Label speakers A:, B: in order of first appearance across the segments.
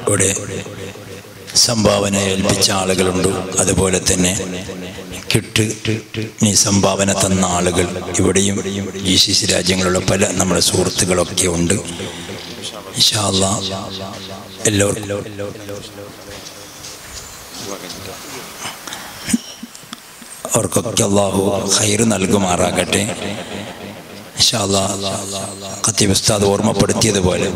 A: ഇവിടെ സംഭാവന ഏൽപ്പിച്ച ആളുകളുണ്ട് അതുപോലെ തന്നെ കിട്ട് നീ സംഭാവന തന്ന ആളുകൾ ഇവിടെയും ജി സി സി രാജ്യങ്ങളിലുള്ള പല നമ്മുടെ സുഹൃത്തുക്കളൊക്കെ ഉണ്ട് ഇൻഷാ അല്ലാ എല്ലാവർക്കും അവർക്കൊക്കെ അള്ളാഹു ഹൈർ നൽകുമാറാകട്ടെ ഇൻഷാ അല്ലാ ഖത്തീബ് ഉസ്താദ് ഓർമ്മപ്പെടുത്തിയതുപോലെ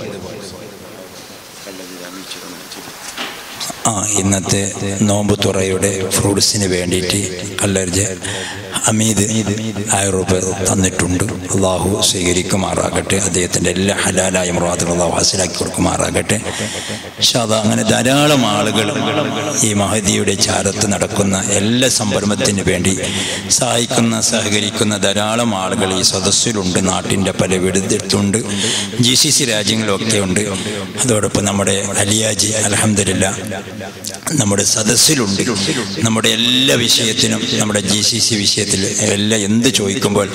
A: ആ ഇന്നത്തെ നോമ്പ് തുറയുടെ ഫ്രൂട്ട്സിന് വേണ്ടിയിട്ട് കല്ലർജ് അമീദ് ആയിരം രൂപ തന്നിട്ടുണ്ട് അള്ളാഹു സ്വീകരിക്കുമാറാകട്ടെ അദ്ദേഹത്തിൻ്റെ എല്ലാ ഹലാലായ മുറാദുകൾ അള്ളാഹു ഹാസിലാക്കി കൊടുക്കുമാറാകട്ടെ പക്ഷെ അത് അങ്ങനെ ധാരാളം ആളുകൾ ഈ മഹദിയുടെ ചാരത്ത് നടക്കുന്ന എല്ലാ സംരംഭത്തിന് വേണ്ടി സഹായിക്കുന്ന സഹകരിക്കുന്ന ധാരാളം ആളുകൾ ഈ സദസ്സിലുണ്ട് നാട്ടിൻ്റെ പല വിടുത്തുണ്ട് ജി സി സി രാജ്യങ്ങളിലൊക്കെ ഉണ്ട് അതോടൊപ്പം നമ്മുടെ അലിയാജി അലഹമില്ല നമ്മുടെ സദസ്സിലുണ്ട് നമ്മുടെ എല്ലാ വിഷയത്തിനും നമ്മുടെ ജി സി സി വിഷയത്തിൽ എല്ലാം എന്ത് ചോദിക്കുമ്പോൾ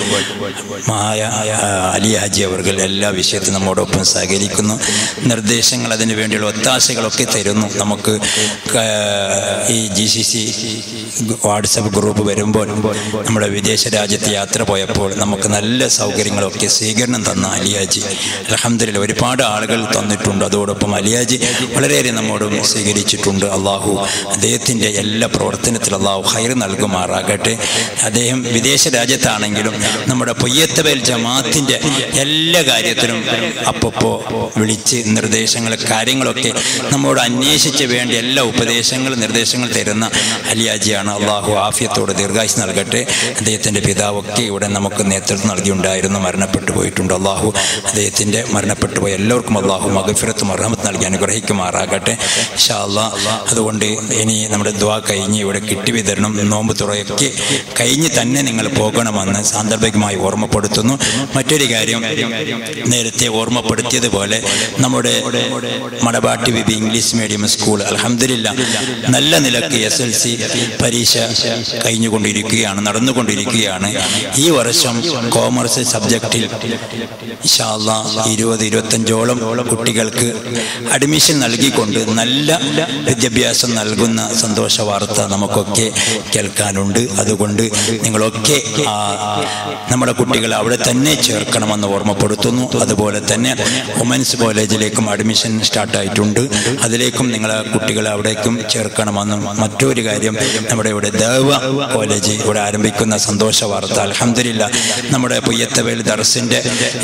A: മായ അലി ഹാജി അവർ എല്ലാ വിഷയത്തിലും നമ്മോടൊപ്പം സഹകരിക്കുന്നു നിർദ്ദേശങ്ങൾ അതിനു വേണ്ടിയുള്ള ഒത്താശകളൊക്കെ തരുന്നു നമുക്ക് ക- ഈ G C C WhatsApp group വരുമ്പോൾ നമ്മുടെ വിദേശ രാജ്യത്ത് യാത്ര പോയപ്പോൾ നമുക്ക് നല്ല സൗകര്യങ്ങളൊക്കെ സ്വീകരണം തന്ന അലിയാജി അലഹമ്മദില്ല ഒരുപാട് ആളുകൾ തന്നിട്ടുണ്ട് അതോടൊപ്പം അലിയാജി വളരെയേറെ നമ്മോടും സ്വീകരിച്ചിട്ടുണ്ട് അള്ളാഹു അദ്ദേഹത്തിൻ്റെ എല്ലാ പ്രവർത്തനത്തിലും അള്ളാഹു ഹൈർ നൽകുമാറാകട്ടെ അദ്ദേഹം വിദേശ രാജ്യത്താണെങ്കിലും നമ്മുടെ പൊയ്യത്തവേൽ ജമാത്തിൻ്റെ എല്ലാ കാര്യത്തിലും അപ്പപ്പോ വിളിച്ച് നിർദ്ദേശങ്ങൾ കാര്യങ്ങളൊക്കെ നമ്മോട് അന്വേഷിച്ച് വേണ്ട എല്ലാ ഉപദേശങ്ങളും നിർദ്ദേശങ്ങൾ തരുന്ന അലിയാജിയാണ് അള്ളാഹു ആഫിയത്തോട് ദീർഘായുസ് നൽകട്ടെ അദ്ദേഹത്തിൻ്റെ പിതാവൊക്കെ ഇവിടെ നമുക്ക് നേതൃത്വം നൽകിയുണ്ടായിരുന്നു മരണപ്പെട്ടു പോയിട്ടുണ്ട് അള്ളാഹു അദ്ദേഹത്തിൻ്റെ മരണപ്പെട്ടു പോയ എല്ലാവർക്കും അള്ളാഹു മകഫിറത്തും അർഹമത്ത് നൽകി അനുഗ്രഹിക്കുമാറാകട്ടെ ഇൻഷാ അള്ളാ അതുകൊണ്ട് ഇനി നമ്മുടെ ദ്വാ കഴിഞ്ഞ് ഇവിടെ കിട്ടി വിതരണം നോമ്പ് തുറയൊക്കെ കഴിഞ്ഞ് തന്നെ നിങ്ങൾ പോകണമെന്ന് സാന്ദർഭികമായി ഓർമ്മപ്പെടുത്തുന്നു മറ്റൊരു കാര്യം നേരത്തെ ഓർമ്മപ്പെടുത്തിയതുപോലെ നമ്മുടെ മടബാട്ടി വിബി ഇംഗ്ലീഷ് മീഡിയം സ്കൂൾ അലഹമില്ല നല്ല നിലക്ക് എസ് എൽ സി പരീക്ഷ കഴിഞ്ഞുകൊണ്ടിരിക്കുകയാണ് നടന്നുകൊണ്ടിരിക്കുകയാണ് ഈ വർഷം കോമേഴ്സ് സബ്ജക്റ്റിൽ ഇൻഷാ അള്ളാ ഇരുപത് ഇരുപത്തഞ്ചോളം കുട്ടികൾക്ക് അഡ്മിഷൻ നൽകിക്കൊണ്ട് നല്ല വിദ്യാഭ്യാസം നൽകുന്ന സന്തോഷ വാർത്ത നമുക്കൊക്കെ കേൾക്കാനുണ്ട് അതുകൊണ്ട് നിങ്ങളൊക്കെ ആ നമ്മുടെ കുട്ടികളെ അവിടെ തന്നെ ചേർക്കണമെന്ന് ഓർമ്മപ്പെടുത്തുന്നു അതുപോലെ തന്നെ വുമൻസ് കോളേജിലേക്കും അഡ്മിഷൻ സ്റ്റാർട്ടായിട്ടുണ്ട് അതിലേക്കും നിങ്ങളെ കുട്ടികളെ അവിടേക്കും ചേർക്കണമെന്നും മറ്റൊരു കാര്യം നമ്മുടെ ഇവിടെ ദേവ കോളേജ് ഇവിടെ ആരംഭിക്കുന്ന സന്തോഷ വാർത്ത അലഹമില്ല നമ്മുടെ പുയ്യത്തവേൽ ദർസിൻ്റെ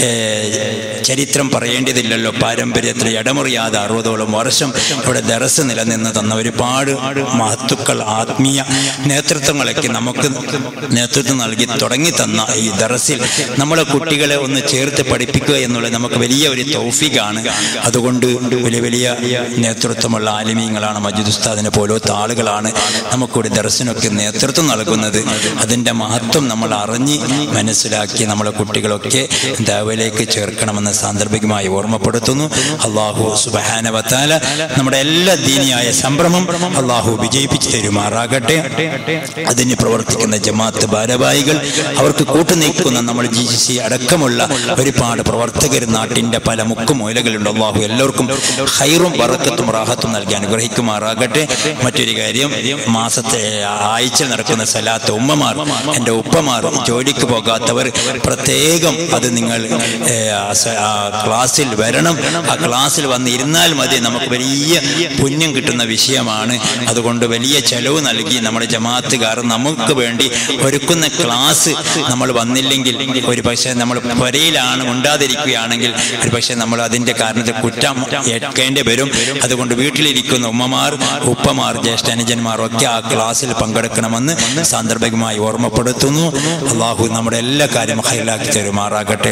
A: ചരിത്രം പറയേണ്ടതില്ലല്ലോ പാരമ്പര്യത്തിൽ ഇടമുറിയാതെ അറുപതോളം വർഷം ഇവിടെ ദറസ് നിലനിന്ന് തന്ന ഒരുപാട് മഹത്തുക്കൾ ആത്മീയ നേതൃത്വങ്ങളൊക്കെ നമുക്ക് നേതൃത്വം നൽകി തുടങ്ങി തന്ന ഈ ദറസിൽ നമ്മളെ കുട്ടികളെ ഒന്ന് ചേർത്ത് പഠിപ്പിക്കുക എന്നുള്ളത് നമുക്ക് വലിയ ഒരു തൗഫിക്കാണ് അതുകൊണ്ട് വലിയ വലിയ നേതൃത്വമുള്ള ആലിമീങ്ങളാണ് മജീദ് ഉസ്താദിനെ പോലത്തെ ആളുകളാണ് നമുക്കിവിടെ ദർശനമൊക്കെ നേതൃത്വം നൽകുന്നത് അതിൻ്റെ മഹത്വം നമ്മൾ അറിഞ്ഞ് മനസ്സിലാക്കി നമ്മളെ കുട്ടികളൊക്കെ ദാവയിലേക്ക് ചേർക്കണമെന്ന് സാന്ദർഭികമായി ഓർമ്മപ്പെടുത്തുന്നു അള്ളാഹു സുബഹാനവത്താല നമ്മുടെ എല്ലാ ദീനിയായ സംഭ്രമം അള്ളാഹു വിജയിപ്പിച്ചു തരുമാറാകട്ടെ അതിന് പ്രവർത്തിക്കുന്ന ജമാഅത്ത് ഭാരവാഹികൾ അവർക്ക് കൂട്ടുനിൽക്കുന്ന നമ്മൾ ജി സി സി അടക്കമുള്ള ഒരുപാട് പ്രവർത്തകർ നാട്ടിന്റെ പല മുക്കുമൂലകളുണ്ട് അള്ളാഹു എല്ലാവർക്കും ഹൈറും വറക്കത്തും റാഹത്തും നൽകി അനുഗ്രഹിക്കുമാറാകട്ടെ മറ്റൊരു കാര്യം മാസത്തെ ആഴ്ച നടക്കുന്ന സലാത്ത് ഉമ്മമാർ എൻ്റെ ഉപ്പമാർ ജോലിക്ക് പോകാത്തവർ പ്രത്യേകം അത് നിങ്ങൾ ഏ, ആ സ- ആ ക്ലാസ്സിൽ വരണം ആ ക്ലാസ്സിൽ വന്ന് ഇരുന്നാൽ മതി നമുക്ക് വലിയ പുണ്യം കിട്ടുന്ന വിഷയമാണ് അതുകൊണ്ട് വലിയ ചെലവ് നൽകി നമ്മുടെ ജമാഅത്തുകാർ നമുക്ക് വേണ്ടി ഒരുക്കുന്ന ക്ലാസ് നമ്മൾ വന്നില്ലെങ്കിൽ ഒരു പക്ഷേ നമ്മൾ പുരയിലാണ് ഉണ്ടാതിരിക്കുകയാണെങ്കിൽ ഒരു പക്ഷേ നമ്മൾ അതിൻ്റെ കാരണത്തിൽ കുറ്റം ഏൽക്കേണ്ടി വരും അതുകൊണ്ട് വീട്ടിലിരിക്കുന്ന ഉമ്മമാർ ഉപ്പമാർ ജ്യേഷ്ഠനുജന്മാർ ഒക്കെ ആ ക്ലാസ്സിൽ പങ്കെടുക്കണമെന്ന് സാന്ദർഭികമായി ഓർമ്മപ്പെടുത്തുന്നു അള്ളാഹു നമ്മുടെ എല്ലാ കാര്യം ഹൈലാക്കി തരുമാറാകട്ടെ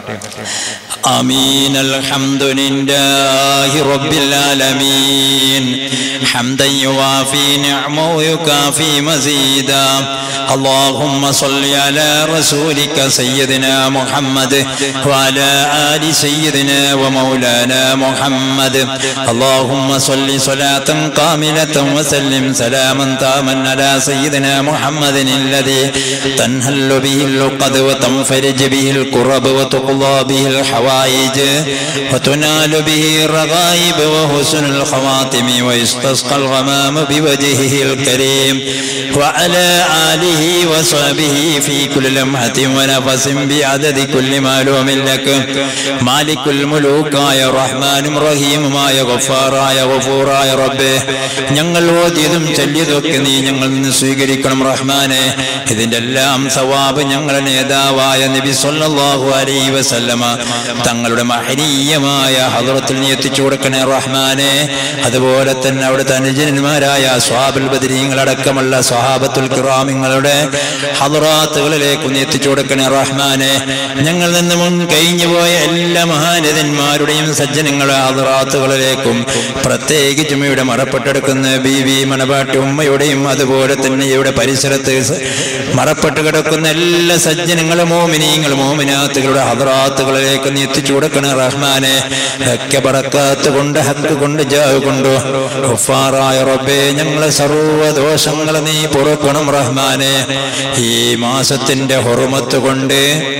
A: آمين الحمد لله رب العالمين حمدا يوافي نعمه ويكافي مزيدا اللهم صل على رسولك سيدنا محمد وعلى آل سيدنا ومولانا محمد اللهم صل صلاة كاملة وسلم سلاما تاما على سيدنا محمد الذي تنهل به اللقد وتنفرج به الكرب وتقضى به الحوائج الحوائج وتنال به الرغائب وحسن الخواتم ويستسقى الغمام بوجهه الكريم وعلى آله وصحبه في كل لمحة ونفس بعدد كل معلوم لك مالك الملوك يا رحمن رحيم ما يا غفار يا غفور يا ربه ഞങ്ങൾ ഓതിയതും ചൊല്ലിയതൊക്കെ നീ ഞങ്ങൾ നിന്ന് സ്വീകരിക്കണം റഹ്മാനെ ഇതിന്റെ എല്ലാം സവാബ് ഞങ്ങളുടെ നേതാവായ നബി സല്ലല്ലാഹു അലൈഹി വസല്ലമ തങ്ങളുടെ മഹനീയമായ ഹദറത്തിൽ നീ എത്തിച്ചു കൊടുക്കണേ റഹ്മാനെ അതുപോലെ തന്നെ അവിടുത്തെ അനുജന്മാരായ സ്വാബുൽ ബദരീങ്ങളടക്കമുള്ള സ്വഹാബത്തുൽ കിറാമിങ്ങളുടെ ഹദറാത്തുകളിലേക്ക് നീ എത്തിച്ചു കൊടുക്കണേ റഹ്മാനെ ഞങ്ങൾ നിന്ന് മുൻ കഴിഞ്ഞു പോയ എല്ലാ മഹാനതന്മാരുടെയും സജ്ജനങ്ങളുടെ ഹദറാത്തുകളിലേക്കും പ്രത്യേകിച്ചും ഇവിടെ മറപ്പെട്ടെടുക്കുന്ന ബി വി മണപാട്ടി ഉമ്മയുടെയും അതുപോലെ തന്നെ ഇവിടെ പരിസരത്ത് സ- മറപ്പെട്ട് കിടക്കുന്ന എല്ലാ സജ്ജനങ്ങളും മോമിനീങ്ങളും മോമിനാത്തുകളുടെ ഹദറാത്തുകളിലേക്ക് നീ എത്തിച്ചു കൊടുക്കണ റഹ്മാനെ ഒക്കെ പറക്കാത്ത് കൊണ്ട് ഹക്ക് കൊണ്ട് ജാവ് കൊണ്ടു ഗഫാറായ റബ്ബേ ഞങ്ങളെ സർവ്വദോഷങ്ങൾ നീ പൊറുക്കണം റഹ്മാനെ ഈ മാസത്തിന്റെ ഹുറുമത്ത് കൊണ്ട്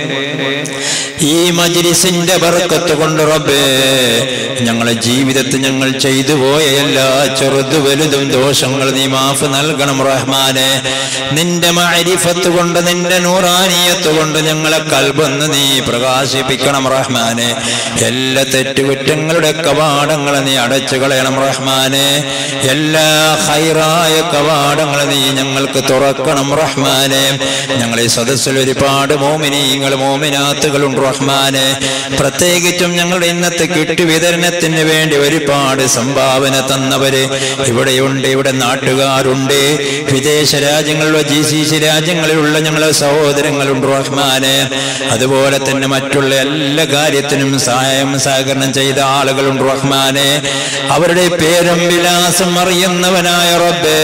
A: ഈ മജ്ലിസിന്റെ ബർക്കത്ത് കൊണ്ട് റബ്ബേ ഞങ്ങളെ ജീവിതത്തിൽ ഞങ്ങൾ ചെയ്തു പോയ എല്ലാ ചെറുതു വലുതും ദോഷങ്ങൾ നീ മാഫ് നൽകണം റഹ്മാനെ നിന്റെ മഅരിഫത്ത് കൊണ്ട് നിന്റെ നൂറാനിയത്ത് കൊണ്ട് ഞങ്ങളെ കൽബന്ന് നീ പ്രകാശിപ്പിക്കണം റഹ്മാനെ എല്ലാ തെറ്റുകുറ്റങ്ങളുടെ കവാടങ്ങളെ നീ അടച്ചു കളയണം റഹ്മാനെ എല്ലാ ഹൈറായ കവാടങ്ങളെ നീ ഞങ്ങൾക്ക് തുറക്കണം റഹ്മാനെ ഞങ്ങളെ സദസ്സിൽ ഒരുപാട് മോമിനീങ്ങൾ മോമിനാത്തുകളുണ്ട് റഹ്മാനെ പ്രത്യേകിച്ചും ഞങ്ങളുടെ ഇന്നത്തെ കിട്ടു വിതരണത്തിന് വേണ്ടി ഒരുപാട് സംഭാവന തന്നവര് ഇവിടെയുണ്ട് ഇവിടെ നാട്ടുകാരുണ്ട് വിദേശ രാജ്യങ്ങളിലോ ജി സി സി രാജ്യങ്ങളിലുള്ള ഞങ്ങളെ സഹോദരങ്ങളുണ്ട് റഹ്മാനെ അതുപോലെ തന്നെ മറ്റുള്ള എല്ലാ കാര്യത്തിനും സഹായം സഹകരണം ചെയ്ത ആളുകളുണ്ട് റഹ്മാനെ അവരുടെ പേരും വിലാസം അറിയുന്നവനായ റബ്ബേ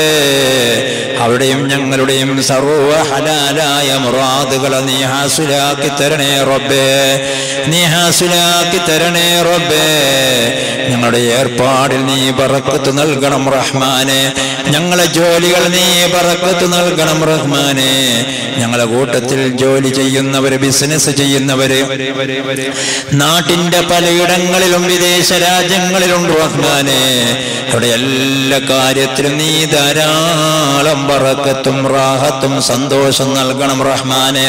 A: അവിടെയും ഞങ്ങളുടെയും സർവ ഹലാലായ മുറാദുകളെ നീ ഹാസുലാക്കി തരണേ റബ്ബേ നീ ഹാസുലാക്കി തരണേ റബ്ബേ ഞങ്ങളുടെ ഏർപ്പാടിൽ നീ ബറക്കത്ത് നൽകണം റഹ്മാനെ ഞങ്ങളെ ജോലികൾ നീ ബറക്കത്ത് നൽകണം റഹ്മാനെ ഞങ്ങളെ കൂട്ടത്തിൽ ജോലി ചെയ്യുന്നവര് ബിസിനസ് ചെയ്യുന്നവര് നാട്ടിന്റെ പലയിടങ്ങളിലും വിദേശ രാജ്യങ്ങളിലും റഹ്മാനെ അവിടെ എല്ലാ കാര്യത്തിലും നീ ധാരാളം ബറക്കത്തും റാഹത്തും സന്തോഷം നൽകണം റഹ്മാനെ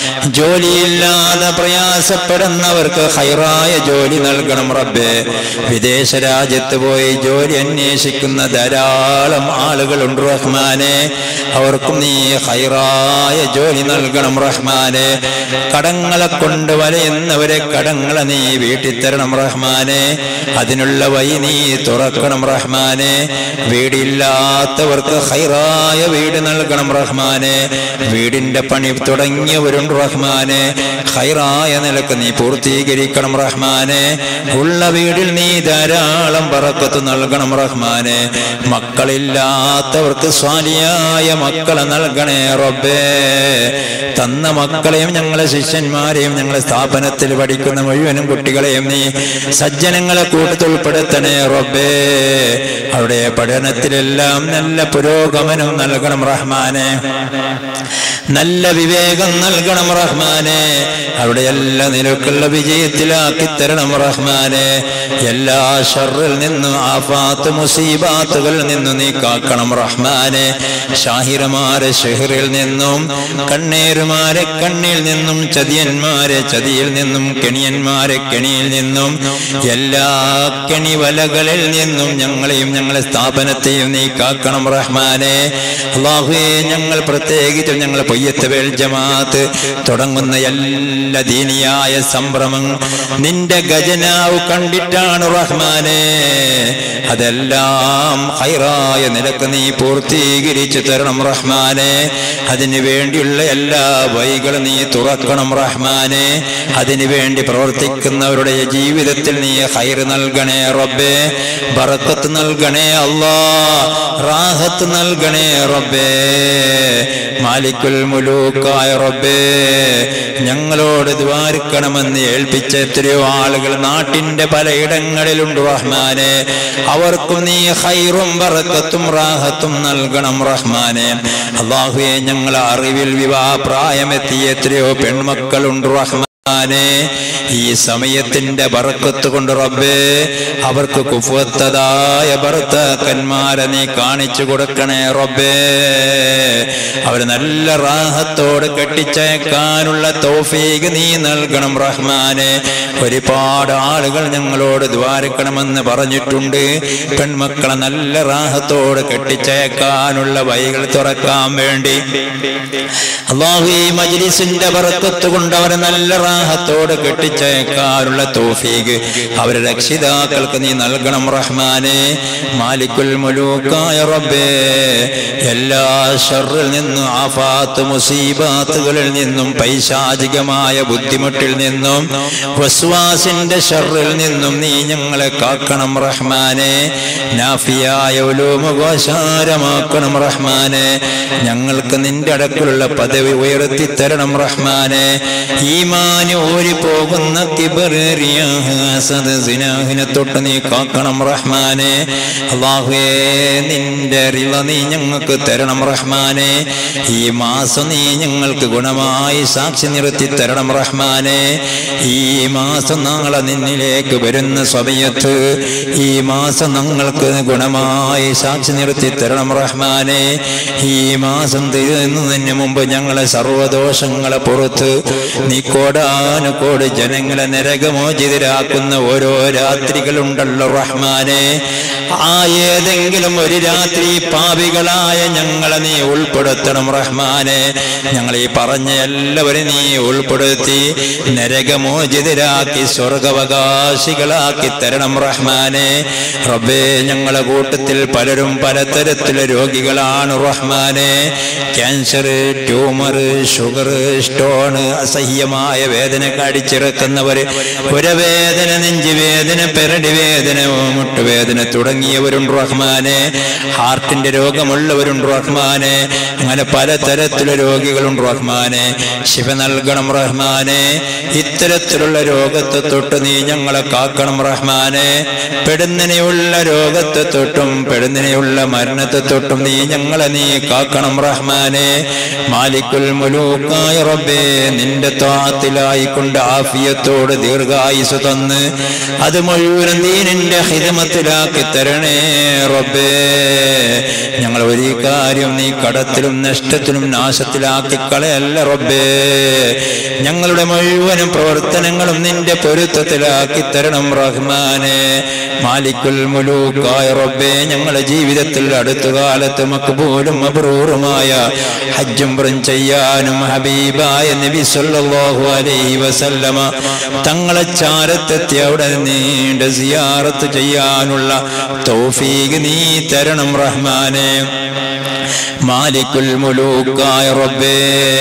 A: ജോലിയില്ലാതെ പ്രയാസപ്പെടുന്നവർക്ക് ഹൈറായ ജോലി നൽകണം റബ്ബേ വിദേശ രാജ്യത്ത് പോയി ജോലി അന്വേഷിക്കുന്ന ധാരാളം ആളുകളുണ്ട് റഹ്മാനെ അവർക്കും നീ ഹൈറായ ജോലി നൽകണം റഹ്മാനെ കടങ്ങളെ കൊണ്ട് വലയുന്നവരെ കടങ്ങളെ നീ വീട്ടിൽ തരണം റഹ്മാനെ അതിനുള്ള വഴി നീ തുറക്കണം റഹ്മാനെ വീടില്ലാത്തവർക്ക് ഹൈറായ വീട് നൽകണം റഹ്മാനെ വീടിന്റെ പണി തുടങ്ങിയവരുണ്ട് റഹ്മാനെ ഹൈറായ നിലക്ക് നീ പൂർത്തീകരിക്കണം റഹ്മാനെ ഉള്ള വീടിൽ നീ ധാരാളം പറക്കത്ത് നൽകണം റഹ്മാനെ മക്കളില്ലാത്തവർക്ക് സ്വാലിയായ മക്കളെ നൽകണേ റബ്ബേ തന്ന മക്കളെയും ഞങ്ങളെ ശിഷ്യന്മാരെയും ഞങ്ങളെ സ്ഥാപനത്തിൽ പഠിക്കുന്ന മുഴുവനും കുട്ടികളെയും നീ സജ്ജനങ്ങളെ കൂട്ടത്തുൾപ്പെടുത്തണേ റബ്ബേ അവിടെ പഠനത്തിലെല്ലാം നല്ല പുരോഗമനം നൽകണം റഹ്മാനെ നല്ല വിവേകം നൽകണം റഹ്മാനെ അവിടെ എല്ലാ നിലക്കുള്ള വിജയത്തിലാക്കി തരണം റഹ്മാനെ എല്ലാ ഷറിൽ നിന്നും ആഫാത്ത് മുസീബാത്തുകളിൽ നിന്നും നീ കാക്കണം റഹ്മാനെ ഷാഹിറമാരെ ഷെഹറിൽ നിന്നും കണ്ണേരുമാരെ കണ്ണിൽ നിന്നും ചതിയന്മാരെ ചതിയിൽ നിന്നും കെണിയന്മാരെ കെണിയിൽ നിന്നും എല്ലാ കെണി വലകളിൽ നിന്നും ഞങ്ങളെയും ഞങ്ങളെ സ്ഥാപനത്തെയും നീ കാക്കണം റഹ്മാനെ അള്ളാഹുവേ ഞങ്ങൾ പ്രത്യേകിച്ചും ഞങ്ങൾ പൊയ്യത്ത് വേൽ ജമാഅത്ത് തുടങ്ങുന്ന എല്ലാ ദീനിയായ സംഭ്രമം നിന്റെ ഖജനാവ് കണ്ടിട്ടാണ് റഹ്മാനെ അതെല്ലാം ഹൈറായ നിലക്ക് നീ പൂർത്തീകരിച്ചു തരണം റഹ്മാനെ അതിനു വേണ്ടിയുള്ള എല്ലാ വഴികളും നീ തുറക്കണം റഹ്മാനെ അതിനു വേണ്ടി പ്രവർത്തിക്കുന്നവരുടെ ജീവിതത്തിൽ നീ ഹൈർ നൽകണേ റബ്ബേ ബറക്കത്ത് നൽകണേ അല്ലാ റാഹത്ത് നൽകണേ റബ്ബേ മാലിക്കുൽ മുലൂക്കായ റബ്ബേ ഞങ്ങളോട് ദ്വാരിക്കണമെന്ന് ഏൽപ്പിച്ച എത്രയോ ആളുകൾ നാട്ടിന്റെ പലയിടങ്ങളിലുണ്ട് റഹ്മാനെ അവർക്കും നീ ഹൈറും ബറക്കത്തും റാഹത്തും നൽകണം റഹ്മാനെ അള്ളാഹുയെ ഞങ്ങൾ അറിവിൽ വിവാഹ പ്രായമെത്തിയ എത്രയോ പെൺമക്കളുണ്ട് റഹ്മാൻ റഹ്മാനെ ഈ സമയത്തിന്റെ ബറക്കത്ത് കൊണ്ട് റബ്ബേ അവർക്ക് കുഫത്തതായ ഭർത്താക്കന്മാരെ നീ കാണിച്ചു കൊടുക്കണേ റബ്ബേ അവർ നല്ല റാഹത്തോട് കെട്ടിച്ചയക്കാനുള്ള തോഫീക്ക് നീ നൽകണം റഹ്മാനെ ഒരുപാട് ആളുകൾ ഞങ്ങളോട് ദ്വാരക്കണമെന്ന് പറഞ്ഞിട്ടുണ്ട് പെൺമക്കളെ നല്ല റാഹത്തോട് കെട്ടിച്ചയക്കാനുള്ള വഴികൾ തുറക്കാൻ വേണ്ടി അള്ളാഹു ഈ മജ്ലിസിന്റെ ബറക്കത്ത് കൊണ്ട് അവരെ നല്ല റാഹത്തോട് കെട്ടിച്ചയക്കാനുള്ള തോഫീക്ക് അവരെ രക്ഷിതാക്കൾക്ക് നീ നൽകണം റഹ്മാനെ മാലിക്കുൽ മുലൂക്കായ റബ്ബേ എല്ലാ ഷറിൽ നിന്നും ആഫാത്ത് മുസീബാത്തുകളിൽ നിന്നും പൈശാചികമായ ബുദ്ധിമുട്ടിൽ നിന്നും വസ്വാസിന്റെ ഷറിൽ നിന്നും നീ ഞങ്ങളെ കാക്കണം റഹ്മാനെ നാഫിയായ ഉലൂമുഘോഷാരമാക്കണം റഹ്മാനെ ഞങ്ങൾക്ക് നിന്റെ അടക്കിലുള്ള പദവി ഉയർത്തി തരണം റഹ്മാനെ ഈമാന് ഊരിപ്പോകുന്ന കിബറിയ സദസിനാഹിനെ തൊട്ട് നീ കാക്കണം റഹ്മാനെ അള്ളാഹുവേ നിന്റെ റിള നീ ഞങ്ങൾക്ക് തരണം റഹ്മാനെ ഈ മാസം നീ ഞങ്ങൾക്ക് ഗുണമായി സാക്ഷി നിർത്തി തരണം റഹ്മാനെ ഈ മാസം നാളെ നിന്നിലേക്ക് വരുന്ന സമയത്ത് ഈ മാസം ഞങ്ങൾക്ക് ഗുണമായി സാക്ഷി നിർത്തി തരണം റഹ്മാനെ ഈ മാസം തീരുന്നതിന് മുമ്പ് ഞങ്ങളെ സർവദോഷങ്ങളെ പുറത്ത് നീ കോടാനുകോട് ജനങ്ങളെ നരകമോചിതരാക്കുന്ന ഓരോ രാത്രികളുണ്ടല്ലോ റഹ്മാനെ ആ ഏതെങ്കിലും ഒരു രാത്രി പാപികളായ ഞങ്ങളെ നീ ഉൾപ്പെടുത്തണം റഹ്മാനെ ഞങ്ങൾ ഈ പറഞ്ഞ എല്ലാവരും നീ ഉൾപ്പെടുത്തി നരകമോചിതരാക്കി സ്വർഗവകാശികളാക്കി തരണം റഹ്മാനെ റബ്ബേ ഞങ്ങളെ കൂട്ടത്തിൽ പലരും പലതരത്തിലെ രോഗികളാണ് റഹ്മാനെ ക്യാൻസർ ട്യൂമർ ഷുഗർ സ്റ്റോണ് അസഹ്യമായ വേദന കടിച്ചിറക്കുന്നവര് പുരവേദന നെഞ്ചുവേദന പെരടി വേദന മുട്ടുവേദന തുടങ്ങിയവരുണ്ട് റഹ്മാനെ ഹാർട്ടിന്റെ രോഗമുള്ളവരുണ്ട് റഹ്മാനെ അങ്ങനെ പലതരത്തിലുള്ള രോഗികളുണ്ട് റഹ്മാനെ ശിവ നൽകണം റഹ്മാനെ ഇത്തരത്തിലുള്ള രോഗത്തെ തൊട്ട് നീ ഞങ്ങളെ കാക്കണം റഹ്മാനെ പെടുന്നതിനെയുള്ള രോഗത്തെ തൊട്ടും പെടുന്നതിനെയുള്ള മരണത്തെ തൊട്ടും നീ ഞങ്ങളെ നീ കാക്കണം റഹ്മാനെ മാലിക്കുൽ മുലൂക്കായ റബ്ബേ നിന്റെ താത്തിലായിക്കൊണ്ട് ആഫിയത്തോട് ദീർഘായുസ് തന്ന് അത് മുഴുവൻ നീ നിന്റെ ഹിതമത്തിലാക്കി തരണേ റബ്ബേ ഞങ്ങൾ ഒരു കാര്യം നീ കടത്തിലും നഷ്ടത്തിലും നാശത്തിലാക്കി കളയല്ല റബ്ബേ ഞങ്ങളുടെ മുഴുവനും പ്രവർത്തനങ്ങളും നിന്റെ പൊരുത്തത്തിലാക്കി തരണം റഹ്മാനെ മാലിക്കുൽ മുലൂക്കായ റബ്ബേ ഞങ്ങളുടെ ജീവിതത്തിൽ അടുത്ത കാലത്ത് മക്ബൂലും മബ്രൂറുമായ ഹജ്ജും പുറം ചെയ്യാനും ഹബീബായ നബി സല്ലല്ലാഹു അലൈഹി വസല്ലമ തങ്ങളെ ചാരത്തെത്തി അവിടെ നീണ്ട സിയാറത്ത് ചെയ്യാനുള്ള തൗഫീഖ് നീ തരണം റഹ്മാനെ മാലിക്കുൽ മുലൂക്കായ റബ്ബേ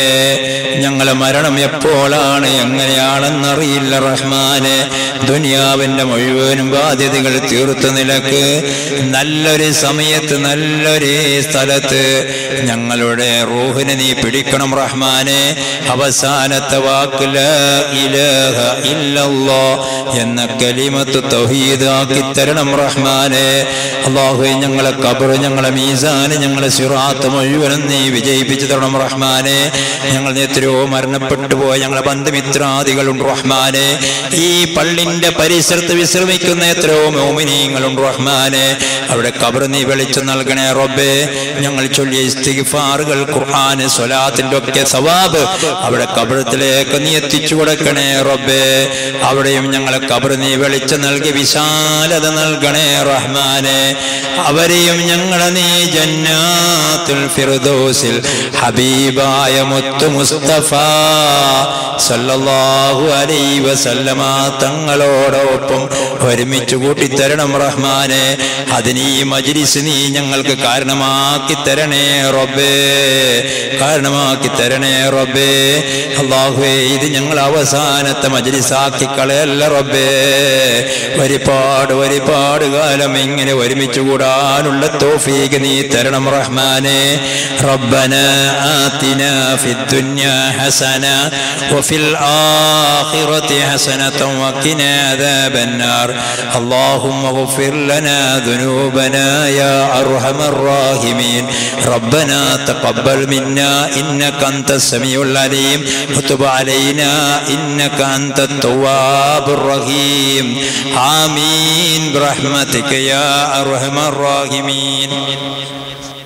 A: ഞങ്ങളെ മരണം എപ്പോഴാണ് എങ്ങനെയാണെന്നറിയില്ല റഹ്മാനെ ദുനിയാവിന്റെ മുഴുവനും ബാധ്യതകൾ തീർത്തു നിലക്ക് നല്ലൊരു സമയത്ത് നല്ലൊരു സ്ഥലത്ത് ഞങ്ങളുടെ റൂഹിനെ നീ പിടിക്കണം റഹ്മാനെ അവസാനത്തെ വാക്ക് ലാ ഇലാഹ ഇല്ലല്ലാ എന്ന കലിമത്ത് തൗഹീദാക്കി തരണം റഹ്മാനെ അള്ളാഹു ഞങ്ങളെ കബർ ഞങ്ങളെ മീസാന് ഞങ്ങളെ സിറാത്ത് മുഴുവനും നീ വിജയിപ്പിച്ചു തരണം റഹ്മാനെ ഞങ്ങൾ എത്രയോ മരണപ്പെട്ടു പോയ ഞങ്ങളെ ബന്ധുമിത്രാദികളുണ്ട് റഹ്മാനെ ഈ പള്ളിന്റെ പരിസരത്ത് വിശ്രമിക്കുന്ന എത്രയോ മോമിനീങ്ങളുണ്ട് റഹ്മാനെ അവിടെ കബർ നീ വെളിച്ചം നൽകണേ റബ്ബേ ഞങ്ങൾ ചൊല്ലിയ ഇസ്തിഗ്ഫാറുകൾ ഖുർആന് സ്വലാത്തിന്റെ ഒക്കെ സവാബ് അവിടെ കബറത്തിലേക്ക് നീ എത്തിച്ചു കൊടുക്കണേ റബ്ബേ അവിടെയും ഞങ്ങളെ കബർ നീ വെളിച്ചം നൽകി വിശാലത നൽകണേ റഹ്മാനെ അവരെയും ഞങ്ങളെ നീ ജന്നാത്തുൽ ഫിർദൗസിൽ ഹബീബായ മുത്തു മുസ്തഫ സല്ലല്ലാഹു അലൈഹി വസല്ലമ തങ്ങളോടൊപ്പം ഒരുമിച്ച് കൂട്ടിത്തരണം റഹ്മാനെ അതിന് ഈ മജ്ലിസ് നീ ഞങ്ങൾക്ക് കാരണമാക്കി തരണേ റബ്ബേ കാരണമാക്കി തരണേ റബ്ബേ അള്ളാഹുവേ ഇത് ഞങ്ങൾ അവസാനത്തെ മജ്ലിസാക്കി കളയല്ല റബ്ബേ ഒരുപാട് ഒരുപാട് കാലം ഇങ്ങനെ ഒരുമിച്ച് കൂടാനുള്ള തോഫീക്ക് നീ തരണം റഹ്മാനെ ربنا آتنا في الدنيا حسنة وفي الآخرة حسنة وقنا عذاب النار اللهم اغفر لنا ذنوبنا يا أرحم الراحمين ربنا تقبل منا إنك أنت السميع العليم وتب علينا إنك أنت التواب الرحيم آمين برحمتك يا أرحم الراحمين